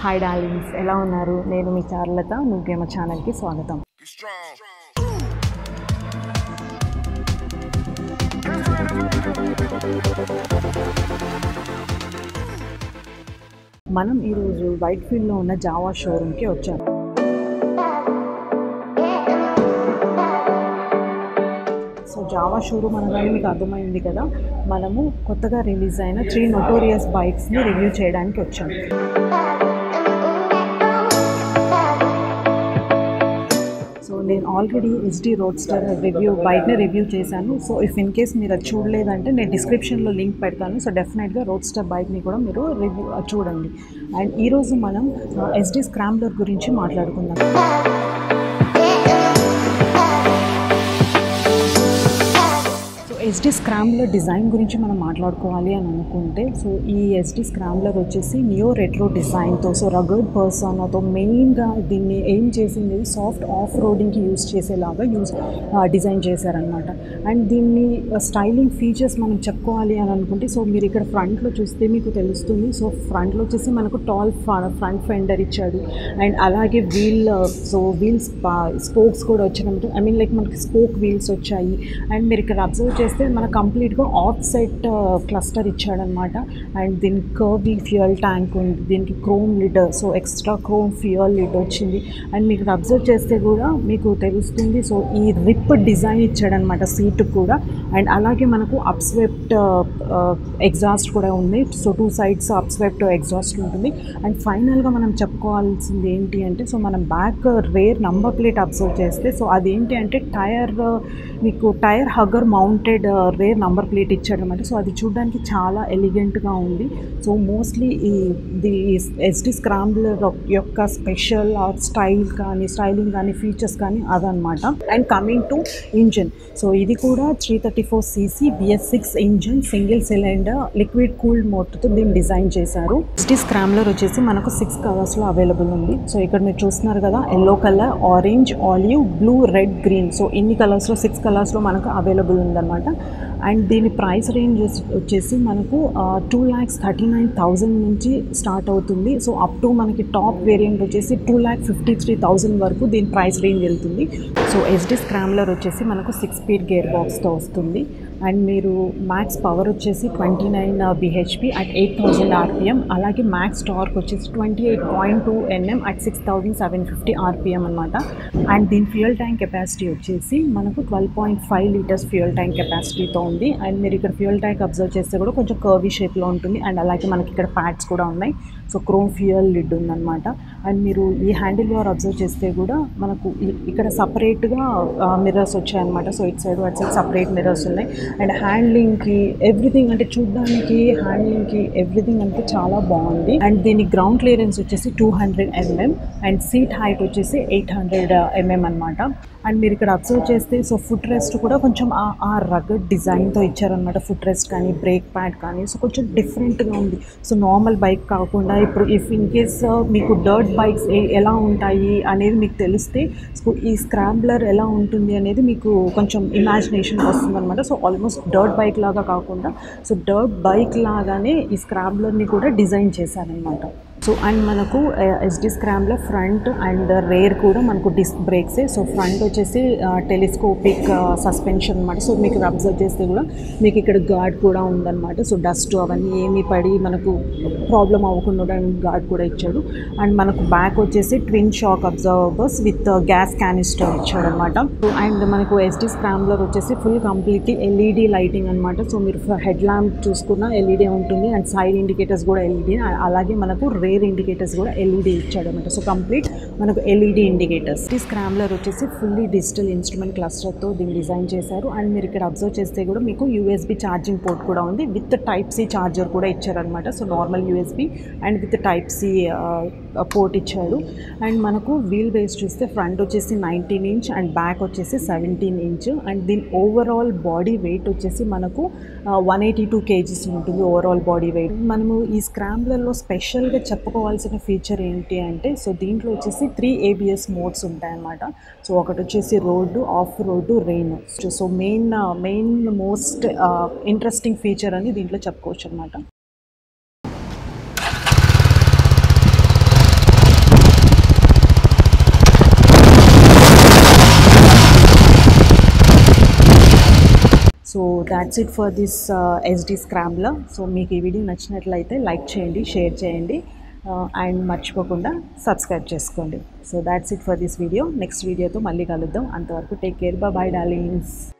Hi darlings ఎలా ఉన్నారు నేను మీ చారులత నువ్వేమ ఛానల్కి స్వాగతం Be strong. మనం ఈరోజు వైట్ ఫీల్డ్లో ఉన్న జావా షోరూమ్కి వచ్చాం సో జావా షోరూమ్ అనగానే మీకు అర్థమైంది కదా మనము కొత్తగా రిలీజ్ అయిన త్రీ నోటోరియస్ బైక్స్ని రివ్యూ చేయడానికి వచ్చాం సో నేను ఆల్రెడీ ఎస్డి రోడ్స్టర్ రివ్యూ బైక్ని రివ్యూ చేశాను సో ఇఫ్ ఇన్ కేస్ మీరు అది చూడలేదంటే నేను డిస్క్రిప్షన్లో లింక్ పెడతాను సో డెఫినెట్గా రోడ్స్టర్ బైక్ని కూడా మీరు రివ్యూ చూడండి అండ్ ఈరోజు మనం ఎస్డి స్క్రాంబ్లర్ గురించి మాట్లాడుకుందాం సో ఎస్డి స్క్రాంబ్లర్ డిజైన్ గురించి మనం మాట్లాడుకోవాలి అని అనుకుంటే సో ఈ ఎస్డి స్క్రాంబ్లర్ వచ్చేసి నియో రెట్రో డిజైన్తో సో రగడ్ పర్సన్తో మెయిన్గా దీన్ని ఏం చేసింది సాఫ్ట్ ఆఫ్ రోడింగ్కి యూస్ చేసేలాగా యూస్ డిజైన్ చేశారనమాట అండ్ దీన్ని స్టైలింగ్ ఫీచర్స్ మనం చెప్పుకోవాలి అని అనుకుంటే సో మీరు ఇక్కడ ఫ్రంట్లో చూస్తే మీకు తెలుస్తుంది సో ఫ్రంట్లో వచ్చేసి మనకు టాల్ ఫ్రంట్ ఫెండర్ ఇచ్చాడు అండ్ అలాగే వీల్ సో వీల్స్ స్పోక్స్ కూడా వచ్చినట్టు ఐ మీన్ లైక్ మనకి స్పోక్ వీల్స్ వచ్చాయి అండ్ మీరు ఇక్కడ అబ్జర్వ్ చేస్తే మన కంప్లీట్గా ఆఫ్ సెట్ క్లస్టర్ ఇచ్చాడనమాట అండ్ దీనికి కర్వీ ఫ్యూయల్ ట్యాంక్ ఉంది దీనికి chrome lid so extra chrome fuel lid వచ్చింది అండ్ మీకు అబ్జర్వ్ చేస్తే కూడా మీకు తెలుస్తుంది సో ఈ రిప్ డిజైన్ ఇచ్చాడనమాట సీట్ కూడా అండ్ అలాగే మనకు అప్స్వెప్ట్ ఎగ్జాస్ట్ కూడా ఉంది so two sides upswept exhaust ఉంటుంది అండ్ ఫైనల్గా మనం చెప్పుకోవాల్సింది ఏంటి అంటే సో మనం back rear number plate observe చేస్తే సో అదేంటి అంటే టైర్ మీకు tyre hugger mounted rear number plate ఇచ్చాడనమాట సో అది చూడడానికి చాలా ఎలిగెంట్గా ఉంది సో మోస్ట్లీ ఈ ది ఎస్డి స్క్రాంబ్లర్ యొక్క స్పెషల్ స్టైల్ కానీ స్టైలింగ్ కానీ ఫీచర్స్ కానీ అదనమాట and coming to engine so ఇది కూడా three thirty four CC BS six engine single cylinder liquid cooled మోటర్తో దీన్ని డిజైన్ చేశారు ఎస్డి స్క్రాంబ్లర్ వచ్చేసి మనకు సిక్స్ కలర్స్లో అవైలబుల్ ఉంది సో ఇక్కడ మీరు చూస్తున్నారు కదా yellow colour orange olive blue red green so ఇన్ని కలర్స్లో సిక్స్ కలర్స్లో మనకు అవైలబుల్ ఉందన్నమాట అండ్ దీని ప్రైస్ రేంజ్ వచ్చేసి మనకు two lakhs thirty nine thousand నుంచి స్టార్ట్ అవుతుంది సో అప్ టు మనకి టాప్ వేరియంట్ వచ్చేసి two lakh fifty three thousand వరకు దీని ప్రైస్ రేంజ్ వెళ్తుంది సో ఎస్డి స్క్రామ్లర్ వచ్చేసి మనకు సిక్స్ స్పీడ్ గేర్ బాక్స్తో వస్తుంది అండ్ మీరు మ్యాక్స్ పవర్ వచ్చేసి twenty nine BHP at eight thousand RPM అలాగే మ్యాక్స్ టార్క్ వచ్చేసి twenty eight point two NM at six thousand seven fifty RPM అనమాట అండ్ దీని ఫ్యూయల్ ట్యాంక్ కెపాసిటీ వచ్చేసి మనకు twelve point five litres fuel tank కెపాసిటీతో ఉంది and మీరు ఇక్కడ ఫ్యూయల్ ట్యాంక్ అబ్జర్వ్ చేస్తే కూడా కొంచెం కర్వీ షేప్లో ఉంటుంది అండ్ అలాగే మనకి ఇక్కడ ప్యాడ్స్ కూడా ఉన్నాయి సో క్రోమ్ ఫ్యూయల్ లిడ్ ఉందన్నమాట అండ్ మీరు ఈ హ్యాండిల్ బార్ అబ్జర్వ్ చేస్తే కూడా మనకు ఇ- ఇక్కడ సపరేట్గా మిర్రర్స్ వచ్చాయన్నమాట సో ఇటు సైడ్ అటు సైడ్ సపరేట్ మిర్రర్స్ ఉన్నాయి అండ్ హ్యాండ్లింగ్కి ఎవ్రీథింగ్ అంటే చూడడానికి హ్యాండ్లింగ్కి ఎవ్రీథింగ్ అంటే చాలా బాగుంది అండ్ దీని గ్రౌండ్ క్లియరెన్స్ వచ్చేసి two hundred MM and seat height వచ్చేసి ఎయిట్ హండ్రెడ్ ఎంఎం అనమాట అండ్ మీరు ఇక్కడ అబ్జర్వ్ చేస్తే సో ఫుట్ రెస్ట్ కూడా కొంచెం ఆ ఆ రగడ్ డిజైన్తో ఇచ్చారనమాట ఫుట్ రెస్ట్ కానీ బ్రేక్ ప్యాడ్ కానీ సో కొంచెం డిఫరెంట్గా ఉంది సో నార్మల్ బైక్ కాకుండా ఇప్పుడు ఇఫ్ ఇన్ కేస్ మీకు డర్ట్ బైక్స్ ఎలా ఉంటాయి అనేది మీకు తెలిస్తే సో ఈ స్క్రాంబ్లర్ ఎలా ఉంటుంది అనేది మీకు కొంచెం ఇమాజినేషన్ వస్తుంది అనమాట సో ఆల్మోస్ట్ డర్ట్ బైక్ లాగా కాకుండా సో డర్ట్ బైక్ లాగానే ఈ స్క్రాంబ్లర్ని కూడా డిజైన్ చేశారనమాట సో అండ్ మనకు ఎస్డి స్క్రామ్లో ఫ్రంట్ అండ్ రేర్ కూడా మనకు డిస్క్ బ్రేక్సే సో ఫ్రంట్ వచ్చేసి టెలిస్కోపిక్ సస్పెన్షన్ అనమాట సో మీకు అబ్జర్వ్ చేస్తే కూడా మీకు ఇక్కడ గార్డ్ కూడా ఉందన్నమాట సో డస్ట్ అవన్నీ ఏమి పడి మనకు ప్రాబ్లం అవ్వకుండా ఉండడానికి గార్డ్ కూడా ఇచ్చాడు అండ్ మనకు బ్యాక్ వచ్చేసి twin shock absorbers with gas canister ఇచ్చాడు అనమాట అండ్ మనకు ఎస్డి స్క్రామ్లర్ వచ్చేసి ఫుల్ కంప్లీట్లీ ఎల్ఈడి లైటింగ్ అనమాట సో మీరు హెడ్ ల్యాంప్ చూసుకున్న ఎల్ఈడి ఉంటుంది అండ్ సైడ్ ఇండికేటర్స్ కూడా ఎల్ఈడి అలాగే మనకు రేర్ ఇండికేటర్స్ కూడా ఎల్ఈడి ఇచ్చాడు అనమాట సో కంప్లీట్ మనకు ఎల్ఈడి ఇండికేటర్స్ ఈ స్క్రామ్లర్ వచ్చేసి ఫుల్లీ డిజిటల్ ఇన్స్ట్రుమెంట్ క్లస్టర్తో దీన్ని డిజైన్ చేశారు అండ్ మీరు ఇక్కడ అబ్జర్వ్ చేస్తే కూడా మీకు యూఎస్బి ఛార్జింగ్ పోర్ట్ కూడా ఉంది విత్ టైప్ సి ఛార్జర్ కూడా ఇచ్చారనమాట so normal USB and with type C port ఇచ్చాడు అండ్ మనకు వీల్ బేస్ చూస్తే ఫ్రంట్ వచ్చేసి నైన్టీన్ ఇంచ్ అండ్ బ్యాక్ వచ్చేసి సెవెంటీన్ ఇంచ్ అండ్ దీని ఓవరాల్ బాడీ వెయిట్ వచ్చేసి మనకు వన్ ఎయిటీ టూ కేజీస్ ఉంటుంది ఓవరాల్ బాడీ వెయిట్ మనము ఈ స్క్రాంబ్లర్లో స్పెషల్గా చెప్పుకోవాల్సిన ఫీచర్ ఏంటి అంటే సో దీంట్లో వచ్చేసి త్రీ ఏబిఎస్ మోడ్స్ ఉంటాయన్నమాట సో ఒకటి వచ్చేసి road off road rain so main main most interesting feature అని దీంట్లో చెప్పుకోవచ్చు అనమాట so that's it for this Yezdi scrambler so మీకు ఈ వీడియో నచ్చినట్లయితే లైక్ చేయండి షేర్ చేయండి అండ్ మర్చిపోకుండా సబ్స్క్రైబ్ చేసుకోండి so that's it for this video next వీడియోతో మళ్ళీ కలుద్దాం అంతవరకు టేక్ కేర్ బాయ్ డార్లింగ్స్